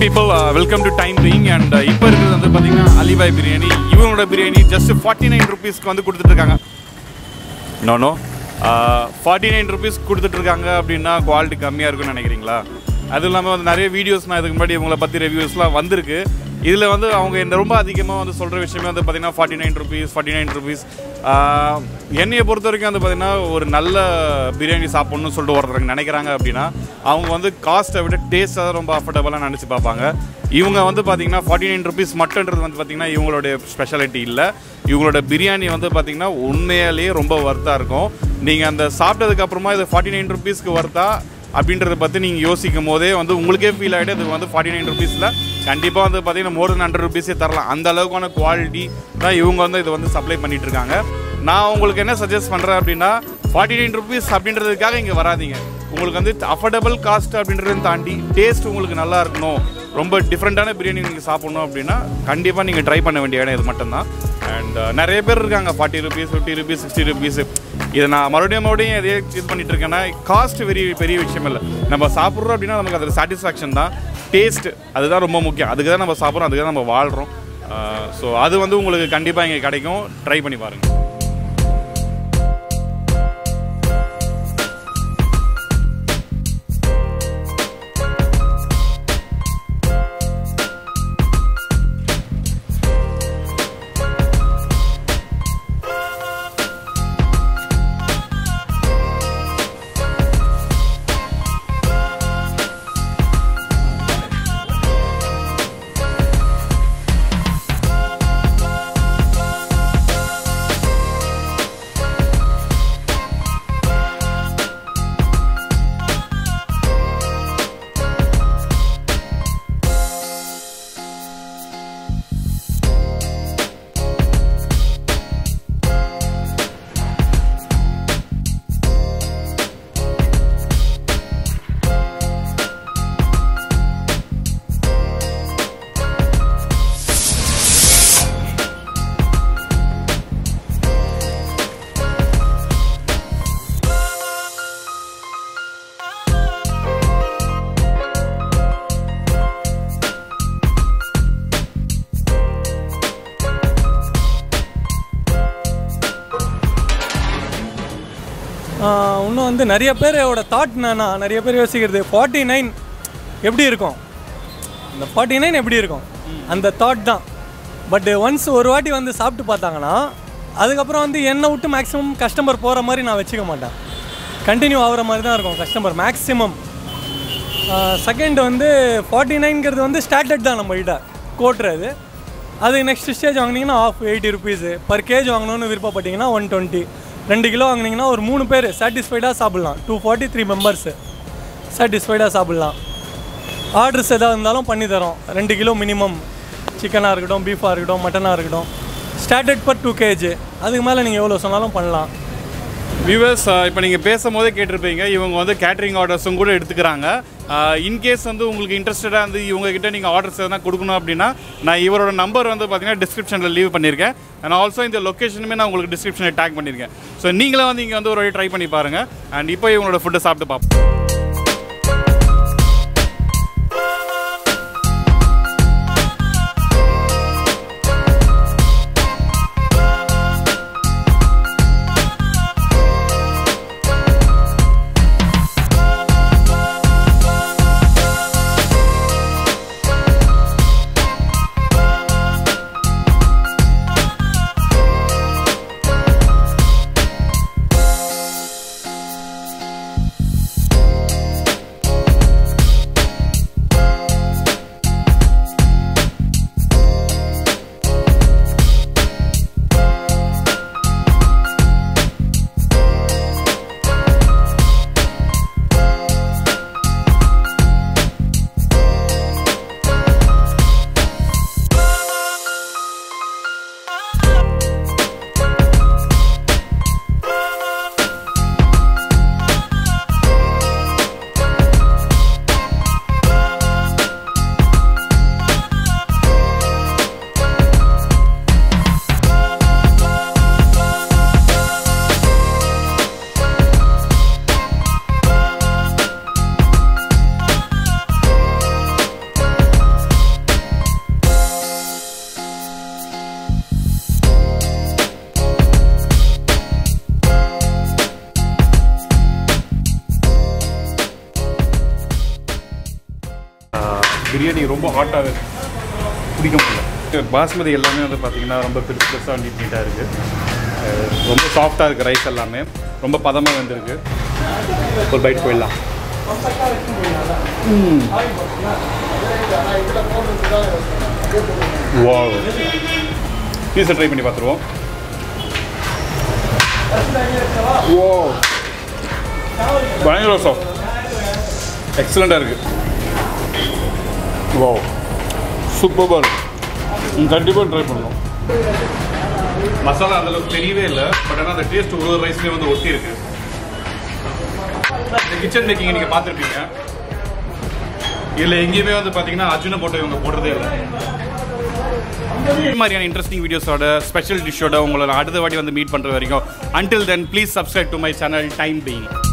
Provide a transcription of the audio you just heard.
people welcome to time being and இப்போ இருக்கிறது வந்து பார்த்தீங்கன்னா அலிபாய் பிரியாணி இவங்களோட பிரியாணி ஜஸ்ட் ஃபார்ட்டி நைன் ருபீஸ்க்கு வந்து கொடுத்துட்ருக்காங்க no no forty nine rupees கொடுத்துட்ருக்காங்க அப்படின்னா குவாலிட்டி கம்மியாக இருக்கும்னு நினைக்கிறீங்களா அதுவும் இல்லாமல் வந்து நிறைய வீடியோஸ் நான் இதுக்கு முன்னாடி இவங்கள பற்றி ரிவ்யூஸ்லாம் வந்திருக்கு இதில் வந்து அவங்க இந்த ரொம்ப அதிகமாக வந்து சொல்கிற விஷயமே வந்து பார்த்தீங்கன்னா forty nine rupees forty nine rupees என்னையை பொறுத்த வரைக்கும் வந்து பார்த்தீங்கன்னா ஒரு நல்ல பிரியாணி சாப்பிட்ணுன்னு சொல்லிட்டு ஒருத்தருக்கு நினைக்கிறாங்க அப்படின்னா அவங்க வந்து காஸ்ட்டை விட டேஸ்ட்டாக தான் ரொம்ப அஃபர்டபுளாக நினச்சி பார்ப்பாங்க இவங்க வந்து பார்த்தீங்கன்னா ஃபார்ட்டி நைன் ருபீஸ் மட்டுன்றது வந்து பார்த்தீங்கன்னா இவங்களுடைய ஸ்பெஷாலிட்டி இல்லை இவங்களோட பிரியாணி வந்து பார்த்தீங்கன்னா உண்மையாலேயே ரொம்ப ஒர்த்தாக இருக்கும் நீங்கள் அந்த சாப்பிட்டதுக்கு அப்புறமா இது ஃபார்ட்டி நைன் ருபீஸ்க்கு ஒர்த்தா அப்படின்றத பற்றி நீங்கள் யோசிக்கும் போதே வந்து உங்களுக்கே ஃபீல் ஆகிட்டு இது வந்து ஃபார்ட்டி நைன் ருபீஸில் கண்டிப்பாக வந்து பார்த்தீங்கன்னா மோர் தென் ஹண்ட்ரட் ருபீஸே தரலாம் அந்த அளவுக்கான குவாலிட்டி தான் இவங்க வந்து இதை வந்து சப்ளை பண்ணிட்டு இருக்காங்க நான் உங்களுக்கு என்ன சஜஸ்ட் பண்ணுறேன் அப்படின்னா ஃபார்ட்டி நைன் ருபீஸ் அப்படின்றதுக்காக இங்கே வராதீங்க உங்களுக்கு வந்து அஃபோர்டபுள் காஸ்ட் அப்படின்றதையும் தாண்டி டேஸ்ட் உங்களுக்கு நல்லா இருக்கணும் ரொம்ப டிஃப்ரெண்ட்டான பிரியாணி நீங்கள் சாப்பிட்ணும் அப்படின்னா கண்டிப்பாக நீங்கள் ட்ரை பண்ண வேண்டிய இடம் இது மட்டும்தான் அண்ட் நிறைய பேர் இருக்காங்க forty rupees fifty rupees sixty rupees இதை நான் மறுபடியும் மறுபடியும் எதையே இது பண்ணிட்டு இருக்கேன்னா காஸ்ட் பெரிய பெரிய விஷயம் இல்லை நம்ம சாப்பிட்றோம் அப்படின்னா நமக்கு அதில் சாட்டிஸ்ஃபேக்ஷன் தான் டேஸ்ட் அதுதான் ரொம்ப முக்கியம் அதுக்கு தான் நம்ம சாப்பிட்றோம் அதுக்கு தான் நம்ம வாழ்கிறோம் ஸோ அது வந்து உங்களுக்கு கண்டிப்பாக இங்கே கிடைக்கும் ட்ரை பண்ணி பாருங்கள் ஆஹ் இன்னும் வந்து நிறைய பேரோட தாட் என்னன்னா நிறைய பேர் யோசிக்கிறது ஃபார்ட்டி நைன் எப்படி இருக்கும் இந்த ஃபார்ட்டி நைன் எப்படி இருக்கும் அந்த தாட் தான் பட் ஒன்ஸ் ஒரு வாட்டி வந்து சாப்பிட்டு பார்த்தாங்கன்னா அதுக்கப்புறம் வந்து என்னை விட்டு மேக்ஸிமம் கஸ்டமர் போகிற மாதிரி நான் வச்சுக்க மாட்டேன் கண்டினியூ ஆகிற மாதிரி தான் இருக்கும் கஸ்டமர் மேக்ஸிமம் செகண்ட் வந்து ஃபார்ட்டி நைன்கிறது வந்து ஸ்டாண்டர்ட் தான் நம்ம கிட்ட கோட்டுறது அது நெக்ஸ்ட் ஸ்டேஜ் வாங்கினீங்கன்னா half eighty rupees per KG வாங்கணும்னு விருப்பப்பட்டீங்கன்னா ஒன் டுவெண்ட்டி ரெண்டு கிலோ வாங்கினீங்கன்னா ஒரு மூணு பேர் சாட்டிஸ்ஃபைடாக சாப்பிட்லாம் டூ ஃபார்ட்டி த்ரீ மெம்பர்ஸு சாட்டிஸ்ஃபைடாக சாப்பிட்லாம் ஆர்டர்ஸ் எதாவது இருந்தாலும் பண்ணி தரோம் ரெண்டு கிலோ மினிமம் சிக்கனாக இருக்கட்டும் பீஃபாக இருக்கட்டும் மட்டனாக இருக்கட்டும் ஸ்டார்டட் பர் டூ கேஜி அதுக்கு மேலே நீங்கள் எவ்வளோ சொன்னாலும் பண்ணலாம் வியூவர்ஸ் இப்போ நீங்கள் பேசும்போதே கேட்டிருப்பீங்க இவங்க வந்து கேட்ரிங் ஆர்டர்ஸும் கூட எடுத்துக்கிறாங்க இன்கேஸ் வந்து உங்களுக்கு இன்ட்ரெஸ்டடாக வந்து இவங்க கிட்ட நீங்கள் ஆர்டர்ஸ் எதனா கொடுக்கணும் அப்படின்னா நான் இவரோட நம்பர் வந்து பார்த்தீங்கன்னா டிஸ்கிரிப்ஷனில் லீவ் பண்ணியிருக்கேன் அண்ட் ஆல்சோ இந்த லொக்கேஷனுமே நான் உங்களுக்கு டிஸ்கிரிப்ஷனில் டேக் பண்ணியிருக்கேன் ஸோ நீங்களே வந்து இங்கே வந்து ஒரு ட்ரை பண்ணி பாருங்கள் அண்ட் இப்போ இவங்களோட ஃபுட்டை சாப்பிட்டு பார்ப்போம் பிரியாணி ரொம்ப ஹாட்டாக பிடிக்க முடியல பாஸ்மதி எல்லாமே வந்து பார்த்தீங்கன்னா ரொம்ப பெருசு பெருசாக நீட் நீட்டாக இருக்குது ரொம்ப சாஃப்டாக இருக்குது ரைஸ் எல்லாமே ரொம்ப பதமாக வந்திருக்கு ஒரு பைட் போயிடலாம் வா பீஸை ட்ரை பண்ணி பார்த்துருவோம் ஓ பயங்கர சாஃப்ட் எக்ஸலண்ட்டாக இருக்குது வா சூப்பராக இருக்கு கண்டிப்பாக ட்ரை பண்ணணும் மசாலா அந்தளவுக்கு தெரியவே இல்லை பட் ஆனால் அந்த டேஸ்ட் ஒரு ஒரு ரைஸ்லேயே வந்து ஒட்டி இருக்கு இந்த கிச்சன் மேக்கிங் நீங்கள் பார்த்துருப்பீங்க இதில் எங்கேயுமே வந்து பார்த்தீங்கன்னா அர்ஜுனை போட்டு இவங்க போடுறதே இல்லை இந்த மாதிரியான இன்ட்ரெஸ்டிங் வீடியோஸோட ஸ்பெஷல் டிஷ்ஷோட உங்களை நான் அடுத்த வாட்டி வந்து மீட் பண்ணுற வரைக்கும் until then please subscribe to my channel time being